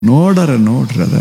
ನೋಡರ ನೋಡ್ರದ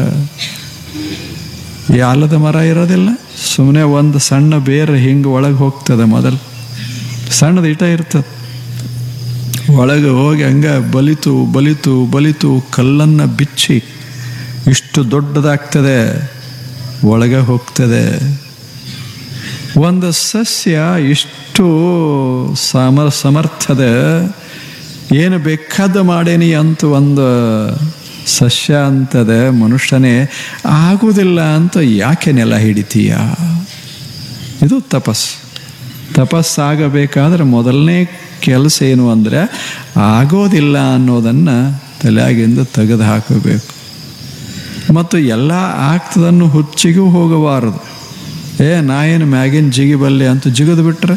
ಈ ಆಲದ ಮರ ಇರೋದಿಲ್ಲ ಸುಮ್ಮನೆ ಒಂದು ಸಣ್ಣ ಬೇರೆ ಹಿಂಗೆ ಒಳಗೆ ಹೋಗ್ತದೆ ಮೊದಲು ಸಣ್ಣದು ಇಟ ಇರ್ತದೆ ಒಳಗೆ ಹೋಗಿ ಹಂಗ ಬಲಿತು ಬಲಿತು ಬಲಿತು ಕಲ್ಲನ್ನು ಬಿಚ್ಚಿ ಇಷ್ಟು ದೊಡ್ಡದಾಗ್ತದೆ ಒಳಗೆ ಹೋಗ್ತದೆ ಒಂದು ಸಸ್ಯ ಇಷ್ಟು ಸಮರ್ ಸಮರ್ಥದ ಏನು ಬೇಕಾದ ಮಾಡೇನಿ ಅಂತ ಒಂದು ಸಸ್ಯ ಅಂತದೆ ಮನುಷ್ಯನೇ ಆಗುವುದಿಲ್ಲ ಅಂತ ಯಾಕೆ ನೆಲ ಹಿಡಿತೀಯ ಇದು ತಪಸ್ ತಪಸ್ಸಾಗಬೇಕಾದ್ರೆ ಮೊದಲನೇ ಕೆಲಸ ಏನು ಅಂದರೆ ಆಗೋದಿಲ್ಲ ಅನ್ನೋದನ್ನು ತಲೆಯಾಗಿಂದ ತೆಗೆದು ಹಾಕಬೇಕು ಮತ್ತು ಎಲ್ಲ ಆಗ್ತದನ್ನು ಹುಚ್ಚಿಗೂ ಹೋಗಬಾರದು ಏ ನಾ ಏನು ಮ್ಯಾಗಿನ ಜಿಗಿಬಲ್ಲೆ ಅಂತ ಜಿಗಿದು ಬಿಟ್ರೆ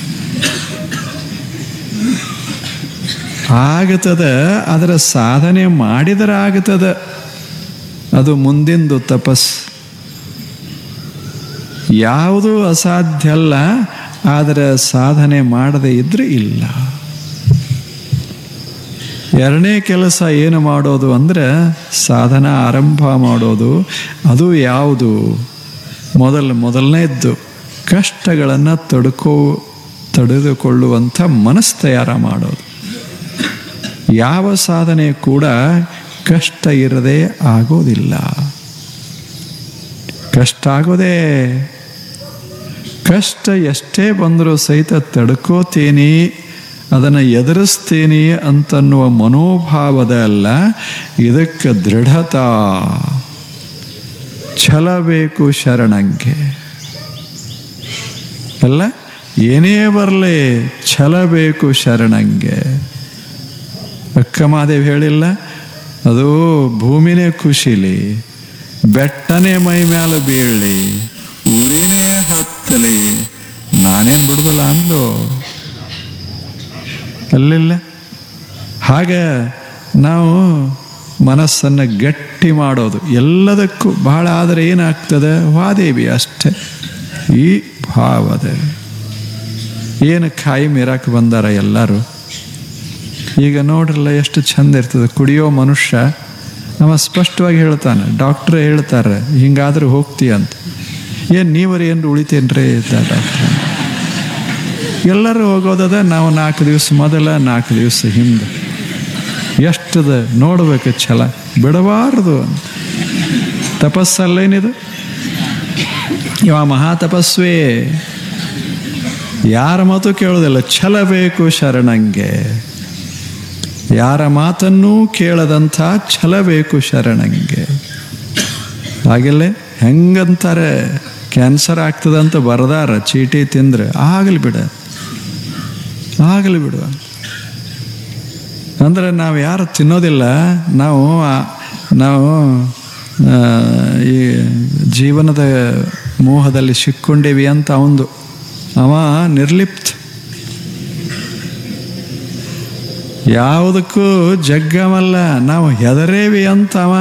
ಆಗತದ ಅದರ ಸಾಧನೆ ಮಾಡಿದರೆ ಆಗತದ ಅದು ಮುಂದಿಂದು ತಪಸ್ ಯಾವುದು ಅಸಾಧ್ಯ ಅಲ್ಲ ಆದರೆ ಸಾಧನೆ ಮಾಡದೇ ಇದ್ರೆ ಇಲ್ಲ ಎರಡನೇ ಕೆಲಸ ಏನು ಮಾಡೋದು ಅಂದರೆ ಸಾಧನ ಆರಂಭ ಮಾಡೋದು ಅದು ಯಾವುದು ಮೊದಲು ಮೊದಲನೇದ್ದು ಕಷ್ಟಗಳನ್ನು ತಡ್ಕೋ ತಡೆದುಕೊಳ್ಳುವಂಥ ಮನಸ್ಸು ತಯಾರ ಮಾಡೋದು ಯಾವ ಸಾಧನೆ ಕೂಡ ಕಷ್ಟ ಇರದೆ ಆಗೋದಿಲ್ಲ ಕಷ್ಟ ಆಗೋದೇ ಕಷ್ಟ ಎಷ್ಟೇ ಬಂದರೂ ಸಹಿತ ತಡ್ಕೋತೀನಿ ಅದನ್ನು ಎದುರಿಸ್ತೀನಿ ಅಂತನ್ನುವ ಮನೋಭಾವದ ಅಲ್ಲ ಇದಕ್ಕೆ ದೃಢತಾ ಛಲ ಬೇಕು ಶರಣಂಗೆ ಅಲ್ಲ ಏನೇ ಬರಲಿ ಛಲ ಬೇಕು ಶರಣಂಗೆ ಅಕ್ಕಮಾದೇವಿ ಹೇಳಿಲ್ಲ ಅದು ಭೂಮಿನೇ ಖುಷಿಲಿ ಬೆಟ್ಟನೇ ಮೈ ಮ್ಯಾಲ ಬೀಳಲಿ ಊರಿನೇ ಹತ್ತಲಿ ನಾನೇನು ಬಿಡುದಿಲ್ಲ ಅಂದ್ಲು ಅಲ್ಲಿಲ್ಲ ಹಾಗೆ ನಾವು ಮನಸ್ಸನ್ನು ಗಟ್ಟಿ ಮಾಡೋದು ಎಲ್ಲದಕ್ಕೂ ಬಹಳ ಆದರೆ ಏನಾಗ್ತದೆ ವಾದೇವಿ ಅಷ್ಟೆ ಈ ಭಾವದ ಏನು ಕಾಯಿ ಮೀರಕ್ಕೆ ಬಂದಾರ ಎಲ್ಲರೂ ಈಗ ನೋಡ್ರಲ್ಲ ಎಷ್ಟು ಚಂದ ಇರ್ತದೆ ಕುಡಿಯೋ ಮನುಷ್ಯ ಅವ ಸ್ಪಷ್ಟವಾಗಿ ಹೇಳ್ತಾನೆ ಡಾಕ್ಟ್ರ್ ಹೇಳ್ತಾರೆ ಹಿಂಗಾದ್ರೆ ಹೋಗ್ತೀಯ ಅಂತ ಏನು ನೀವರ ಏನು ಉಳಿತೇನ್ರಿ ಡಾಕ್ಟ್ರ್ ಎಲ್ಲರೂ ಹೋಗೋದದ ನಾವು ನಾಲ್ಕು ದಿವಸ ಮೊದಲ ನಾಲ್ಕು ದಿವಸ ಹಿಂದೆ ಎಷ್ಟದ ನೋಡ್ಬೇಕು ಛಲ ಬಿಡಬಾರದು ಅಂತ ತಪಸ್ಸಲ್ಲೇನಿದು ಇವ ಮಹಾ ತಪಸ್ವೇ ಯಾರ ಮಾತು ಕೇಳೋದಿಲ್ಲ ಛಲ ಬೇಕು ಶರಣಂಗೆ ಯಾರ ಮಾತನ್ನೂ ಕೇಳದಂಥ ಛಲ ಬೇಕು ಶರಣಂಗೆ ಹಾಗೆಲ್ಲೇ ಹೆಂಗಂತಾರೆ ಕ್ಯಾನ್ಸರ್ ಆಗ್ತದಂತ ಬರದಾರ ಚೀಟಿ ತಿಂದ್ರೆ ಆಗಲಿ ಬಿಡ ಆಗಲಿ ಬಿಡು ಅಂದ್ರೆ ನಾವು ಯಾರು ತಿನ್ನೋದಿಲ್ಲ ನಾವು ನಾವು ಈ ಜೀವನದ ಮೋಹದಲ್ಲಿ ಸಿಕ್ಕೊಂಡೇವಿ ಅಂತ ಅವಂದು ಅವ ನಿರ್ಲಿಪ್ತ ಯಾವುದಕ್ಕೂ ಜಗ್ಗಮಲ್ಲ ನಾವು ಹೆದರೇವಿ ಅಂತ ಅವ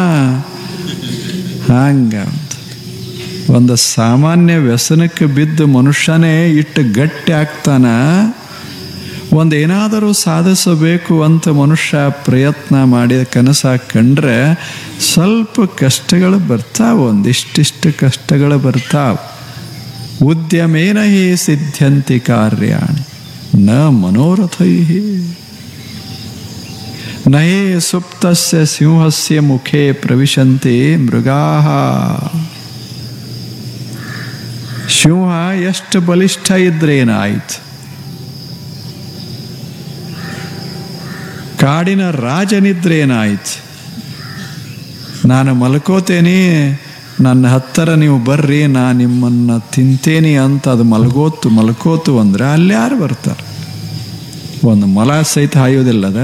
ಹಂಗ ಒಂದು ಸಾಮಾನ್ಯ ವ್ಯಸನಕ್ಕೆ ಬಿದ್ದು ಮನುಷ್ಯನೇ ಇಟ್ಟು ಗಟ್ಟಿ ಆಗ್ತಾನ ಒಂದು ಏನಾದರೂ ಸಾಧಿಸಬೇಕು ಅಂತ ಮನುಷ್ಯ ಪ್ರಯತ್ನ ಮಾಡಿ ಕನಸ ಕಂಡ್ರೆ ಸ್ವಲ್ಪ ಕಷ್ಟಗಳು ಬರ್ತಾವೆ ಒಂದಿಷ್ಟಿಷ್ಟು ಕಷ್ಟಗಳು ಬರ್ತಾವೆ ಉದ್ಯಮೇನ ಹಿ ಸಿದ್ಧಂತಿ ಕಾರ್ಯಾಣಿ ನ ಮನೋರಥೈ ನಹಿ ಸುಪ್ತಸ್ಯ ಸಿಂಹಸ್ಯ ಮುಖೇ ಪ್ರವಿಶಂತಿ ಮೃಗಾ ಸಿಂಹ ಎಷ್ಟು ಬಲಿಷ್ಠ ಇದ್ರೇನಾಯ್ತು ಕಾಡಿನ ರಾಜನಿದ್ರೇನಾಯ್ತು ನಾನು ಮಲ್ಕೋತೇನೆ ನನ್ನ ಹತ್ತಿರ ನೀವು ಬರ್ರಿ ನಾ ನಿಮ್ಮನ್ನು ತಿಂತೇನಿ ಅಂತ ಅದು ಮಲಗೋತು ಮಲ್ಕೋತು ಅಂದ್ರೆ ಅಲ್ಲಿ ಯಾರು ಬರ್ತಾರೆ ಒಂದು ಮೊಲ ಸಹಿತ ಹಾಯೋದಿಲ್ಲದ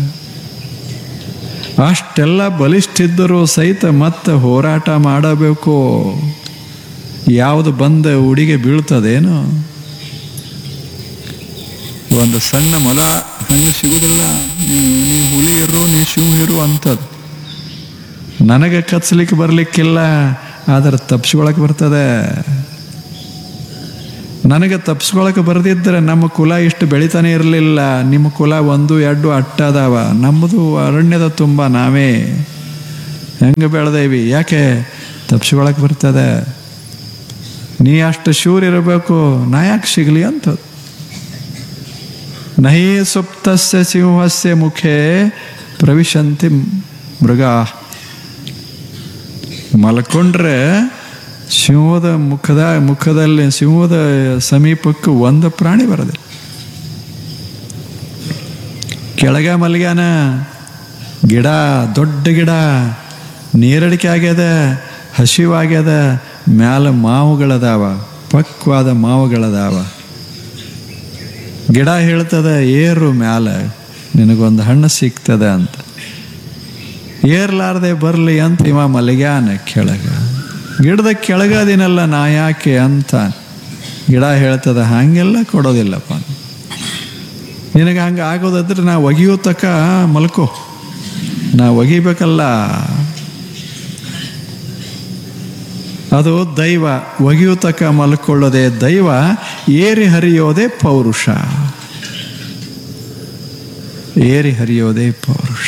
ಅಷ್ಟೆಲ್ಲ ಬಲಿಷ್ಠಿದ್ದರೂ ಸಹಿತ ಮತ್ತೆ ಹೋರಾಟ ಮಾಡಬೇಕು ಯಾವುದು ಬಂದ ಉಡಿಗೆ ಬೀಳ್ತದೇನು ಒಂದು ಸಣ್ಣ ಮೊಲ ಹಂಗೆ ಸಿಗುದಿಲ್ಲ ನೀ ಹುಲಿ ಇರು ನೀ ಶಿವ ಇರು ಅಂತದ್ದು ನನಗೆ ಕತ್ಸ್ಲಿಕ್ಕೆ ಬರ್ಲಿಕ್ಕಿಲ್ಲ ಆದ್ರೆ ತಪ್ಸ್ಕೊಳಕ್ ಬರ್ತದೆ ನನಗೆ ತಪ್ಸ್ಕೊಳಕ್ಕೆ ಬರದಿದ್ದರೆ ನಮ್ಮ ಕುಲ ಇಷ್ಟು ಬೆಳಿತಾನೆ ಇರಲಿಲ್ಲ ನಿಮ್ಮ ಕುಲ ಒಂದು ಎರಡು ಅಟ್ಟ ಅದಾವ ನಮ್ಮದು ಅರಣ್ಯದ ತುಂಬ ನಾವೇ ಹೆಂಗೆ ಬೆಳೆದೇವಿ ಯಾಕೆ ತಪ್ಪಿಸ್ಕೊಳಕ್ಕೆ ಬರ್ತದೆ ನೀ ಅಷ್ಟು ಶೂರ್ ಇರಬೇಕು ನಾ ಯಾಕೆ ಸಿಗಲಿ ಅಂತ ನಹಿ ಸುಪ್ತಸ್ಯ ಸಿಂಹಸ್ಯ ಮುಖೇ ಪ್ರವಿಶಂತಿ ಮೃಗ ಮಲ್ಕೊಂಡ್ರೆ ಸಿಂಹದ ಮುಖದ ಮುಖದಲ್ಲಿ ಸಿಂಹದ ಸಮೀಪಕ್ಕೆ ಒಂದು ಪ್ರಾಣಿ ಬರೋದಿಲ್ಲ ಕೆಳಗ ಮಲ್ಗ್ಯಾನ ಗಿಡ ದೊಡ್ಡ ಗಿಡ ನೀರಡಿಕೆ ಆಗ್ಯದ ಹಸಿವಾಗ್ಯದ ಮ್ಯಾಲ ಮಾವುಗಳದಾವ ಪಕ್ವಾದ ಮಾವುಗಳದಾವ ಗಿಡ ಹೇಳ್ತದ ಏರು ಮ್ಯಾಲ ನಿನಗೊಂದು ಹಣ್ಣು ಸಿಗ್ತದ ಅಂತ ಏರ್ಲಾರ್ದೆ ಬರಲಿ ಅಂತ ಇವ ಮಲಗ್ಯಾನ ಕೆಳಗ ಗಿಡದ ಕೆಳಗದಿನಲ್ಲ ನಾ ಯಾಕೆ ಅಂತ ಗಿಡ ಹೇಳ್ತದ ಹಂಗೆಲ್ಲ ಕೊಡೋದಿಲ್ಲಪ್ಪ ನಿನಗೆ ಹಂಗೆ ಆಗೋದಾದ್ರೆ ನಾ ಒಗಿಯೋ ತಕ ಮಲ್ಕೋ ನಾ ಒಗಿಬೇಕಲ್ಲ ಅದು ದೈವ ಒಗಿಯೋ ತಕ ಮಲ್ಕೊಳ್ಳೋದೇ ದೈವ ಏರಿ ಹರಿಯೋದೇ ಪೌರುಷ ಏರಿ ಹರಿಯೋದೇ ಪೌರುಷ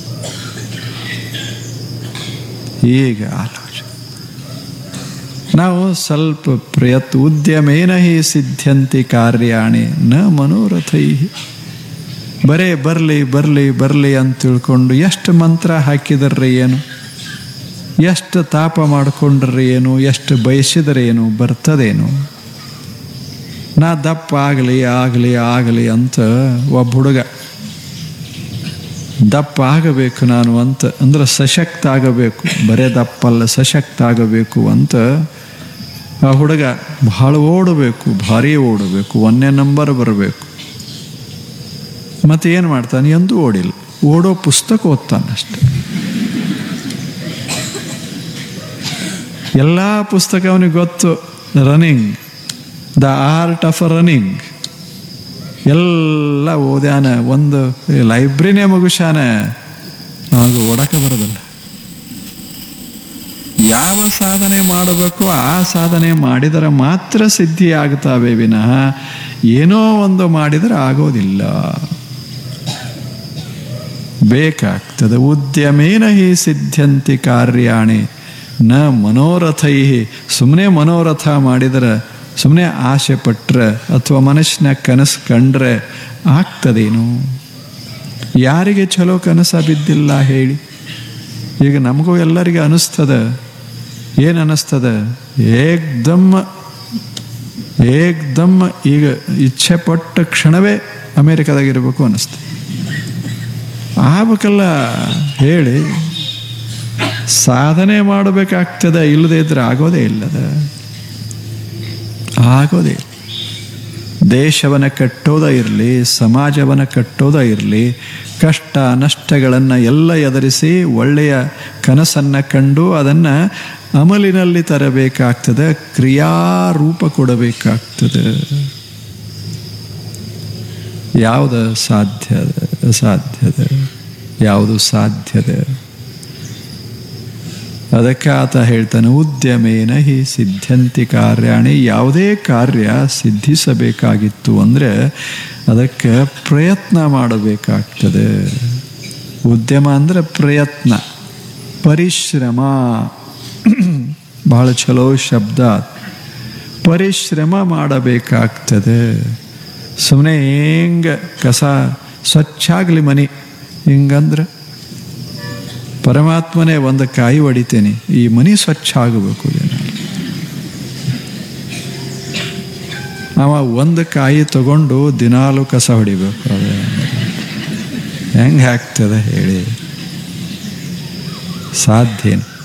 ಈಗ ಆಲೋಚನೆ ನಾವು ಸ್ವಲ್ಪ ಪ್ರಯತ್ ಉದ್ಯಮೇನ ಹಿ ಸಿದ್ಧಂತಿ ಕಾರ್ಯಾಣಿ ನ ಮನೋರಥೈ ಬರೇ ಬರಲಿ ಬರಲಿ ಬರಲಿ ಅಂತ ತಿಳ್ಕೊಂಡು ಎಷ್ಟು ಮಂತ್ರ ಹಾಕಿದರ್ರಿ ಏನು ಎಷ್ಟು ತಾಪ ಮಾಡಿಕೊಂಡ್ರೆ ಏನು ಎಷ್ಟು ಬಯಸಿದರೆ ಏನು ಬರ್ತದೇನು ನಾ ದಪ್ಪ ಆಗಲಿ ಆಗಲಿ ಆಗಲಿ ಅಂತ ಒಬ್ಬ ಹುಡುಗ ದಪ್ಪ ಆಗಬೇಕು ನಾನು ಅಂತ ಅಂದ್ರೆ ಸಶಕ್ತ ಆಗಬೇಕು ಬರೇ ದಪ್ಪಲ್ಲ ಸಶಕ್ತ ಆಗಬೇಕು ಅಂತ ಆ ಹುಡುಗ ಭಾಳ ಓಡಬೇಕು ಭಾರಿ ಓಡಬೇಕು ಒಂದನೇ ನಂಬರ್ ಬರಬೇಕು ಮತ್ತೆ ಏನು ಮಾಡ್ತಾನೆ ಎಂದೂ ಓಡಿಲ್ಲ ಓಡೋ ಪುಸ್ತಕ ಓದ್ತಾನೆ ಅಷ್ಟೆ ಎಲ್ಲ ಪುಸ್ತಕ ಅವನಿಗೆ ಗೊತ್ತು running the art of running ಎಲ್ಲ ಓದ್ಯಾನ ಒಂದು ಲೈಬ್ರರಿನೇ ಮುಗಿಸ್ಯಾನ ಆಗ ಓಡಕ್ಕೆ ಬರೋದಿಲ್ಲ ಯಾವ ಸಾಧನೆ ಮಾಡಬೇಕು ಆ ಸಾಧನೆ ಮಾಡಿದರೆ ಮಾತ್ರ ಸಿದ್ಧಿ ಆಗ್ತಾವೆ ವಿನಃ ಏನೋ ಒಂದು ಮಾಡಿದರೆ ಆಗೋದಿಲ್ಲ ಬೇಕಾಗ್ತದೆ ಉದ್ಯಮೇನ ಹಿ ಸಿದ್ಧಂತಿ ಕಾರ್ಯಾಣಿ ನ ಮನೋರಥೈ ಸುಮ್ಮನೆ ಮನೋರಥ ಮಾಡಿದರೆ ಸುಮ್ಮನೆ ಆಸೆ ಪಟ್ರೆ ಅಥವಾ ಮನಸ್ಸಿನ ಕನಸು ಕಂಡ್ರೆ ಆಗ್ತದೇನು ಯಾರಿಗೆ ಚಲೋ ಕನಸ ಬಿದ್ದಿಲ್ಲ ಹೇಳಿ ಈಗ ನಮಗೂ ಎಲ್ಲರಿಗೆ ಅನಿಸ್ತದ ಏನು ಅನ್ನಿಸ್ತದ ಏಕ್ದಮ್ ಏಕ್ದಮ್ ಈಗ ಇಚ್ಛೆ ಪಟ್ಟ ಕ್ಷಣವೇ ಅಮೇರಿಕಾದಾಗಿರ್ಬೇಕು ಅನ್ನಿಸ್ತದೆ ಆಗ್ಬೇಕಲ್ಲ ಹೇಳಿ ಸಾಧನೆ ಮಾಡಬೇಕಾಗ್ತದೆ ಇಲ್ಲದೆ ಇದ್ರೆ ಆಗೋದೇ ಇಲ್ಲದ ಆಗೋದೇ ಇಲ್ಲ. ದೇಶವನ್ನು ಕಟ್ಟೋದ ಇರಲಿ ಸಮಾಜವನ್ನು ಕಟ್ಟೋದ ಇರಲಿ ಕಷ್ಟ ನಷ್ಟಗಳನ್ನು ಎಲ್ಲ ಎದುರಿಸಿ ಒಳ್ಳೆಯ ಕನಸನ್ನು ಕಂಡು ಅದನ್ನು ಅಮಲಿನಲ್ಲಿ ತರಬೇಕಾಗ್ತದೆ ಕ್ರಿಯಾರೂಪ ಕೊಡಬೇಕಾಗ್ತದೆ ಯಾವುದು ಸಾಧ್ಯದ ಸಾಧ್ಯದ ಯಾವುದು ಸಾಧ್ಯದ ಅದಕ್ಕೆ ಆತ ಹೇಳ್ತಾನೆ ಉದ್ಯಮೇನ ಹಿ ಸಿದ್ಧಂತಿ ಕಾರ್ಯಾಣಿ ಯಾವುದೇ ಕಾರ್ಯ ಸಿದ್ಧಿಸಬೇಕಾಗಿತ್ತು ಅಂದರೆ ಅದಕ್ಕೆ ಪ್ರಯತ್ನ ಮಾಡಬೇಕಾಗ್ತದೆ ಉದ್ಯಮ ಅಂದರೆ ಪ್ರಯತ್ನ ಪರಿಶ್ರಮ ಬಹಳ ಚಲೋ ಶಬ್ದ ಪರಿಶ್ರಮ ಮಾಡಬೇಕಾಗ್ತದೆ ಸುಮ್ಮನೆ ಹೆಂಗೆ ಕಸ ಸ್ವಚ್ಛ ಆಗಲಿ ಮನೆ ಹಿಂಗಂದ್ರೆ ಪರಮಾತ್ಮನೇ ಒಂದು ಕಾಯಿ ಹೊಡಿತೇನೆ ಈ ಮನಿ ಸ್ವಚ್ಛ ಆಗಬೇಕು ದಿನಾಲು. ಅವ ಒಂದು ಕಾಯಿ ತಗೊಂಡು ದಿನಾಲು ಕಸ ಹೊಡಿಬೇಕು ಅದೇ ಹೆಂಗೆ ಆಗ್ತದೆ ಹೇಳಿ ಸಾಧ್ಯನ